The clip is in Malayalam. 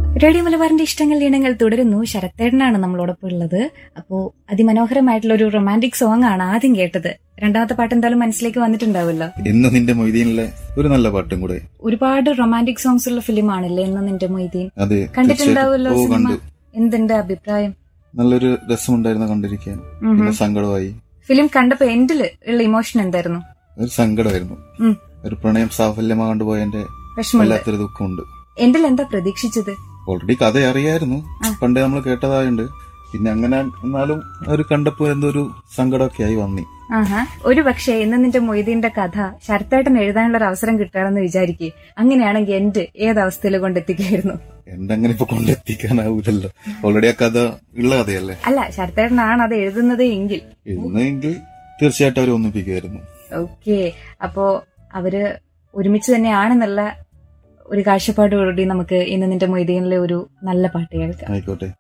റേഡിയോ മലബാറിന്റെ ഇഷ്ടങ്ങൾ ഇണങ്ങൾ തുടരുന്നു ശരത്തേടനാണ് നമ്മളോടൊപ്പം ഉള്ളത് അപ്പോ അതിമനോഹരമായിട്ടുള്ള ഒരു റൊമാൻറ്റിക് സോങ് ആണ് ആദ്യം കേട്ടത് രണ്ടാമത്തെ പാട്ട് എന്തായാലും മനസ്സിലേക്ക് വന്നിട്ടുണ്ടാവുമല്ലോ ഇന്ന് നിന്റെ മൊയ്തീനിലെ ഒരു നല്ല പാട്ടും കൂടെ ഒരുപാട് റൊമാൻറ്റിക് സോങ്സ് ഉള്ള ഫിലിം ആണല്ലേ എന്ന് നിന്റെ മൊയ്തീൻ അതെ കണ്ടിട്ടുണ്ടാവുമല്ലോ തീർച്ചയായിട്ടും. ഓ സിനിമ കണ്ടു എന്തുണ്ട് അഭിപ്രായം നല്ലൊരു രസമുണ്ടായിരുന്നു കണ്ടിരിക്കാൻ ഉം. പിന്നെ സങ്കടമായി ഫിലിം കണ്ടപ്പോ എൻഡില് ഉള്ള ഇമോഷൻ എന്തായിരുന്നു ഒരു സങ്കടമായിരുന്നു ഉം. ഒരു പ്രണയം സാഫല്യമാകാണ്ട് പോയതിന്റെ വിഷമമുണ്ട് വല്ലാത്തൊരു ദുഃഖമുണ്ട് എൻഡിൽ എന്താ പ്രതീക്ഷിച്ചത് ഓൾറെഡി കഥ അറിയായിരുന്നു പണ്ടേ നമ്മൾ കേട്ടതായുണ്ട് പിന്നെ അങ്ങനെ എന്നാലും ഒരു കണ്ടപ്പോ എന്തോ ഒരു സങ്കടമൊക്കെ ആയി വന്നി ആഹാ ഒരു പക്ഷേ ഇന്ന് നിന്റെ മൊയ്തീന്റെ കഥ ശരത്തേട്ടൻ എഴുതാനുള്ള ഒരു അവസരം കിട്ടുകയാണെന്ന് വിചാരിക്കുക അങ്ങനെയാണെങ്കിൽ എൻഡ് ഏതവസ്ഥയിൽ കൊണ്ടെത്തിക്കായിരുന്നു എന്തെങ്ങനെ ഇപ്പൊ കൊണ്ടെത്തിക്കാനാവൂലല്ലോ ഓൾറെഡി ആ കഥ ഉള്ള കഥയല്ലേ അല്ല ശരത്തേട്ടനാണ് അത് എഴുതുന്നത് എങ്കിൽ ഇന്നെങ്കിൽ തീർച്ചയായിട്ടും അവർ ഒന്നിപ്പിക്കുമായിരുന്നു ഓക്കെ അപ്പോ അവര് ഒരുമിച്ച് തന്നെയാണെന്നുള്ള ഒരു കാഴ്ചപ്പാടോടുകൂടി നമുക്ക് ഇന്ന് നിന്റെ മൊയ്തീനിലെ ഒരു നല്ല പാട്ട് കേൾക്കാം ആയിക്കോട്ടെ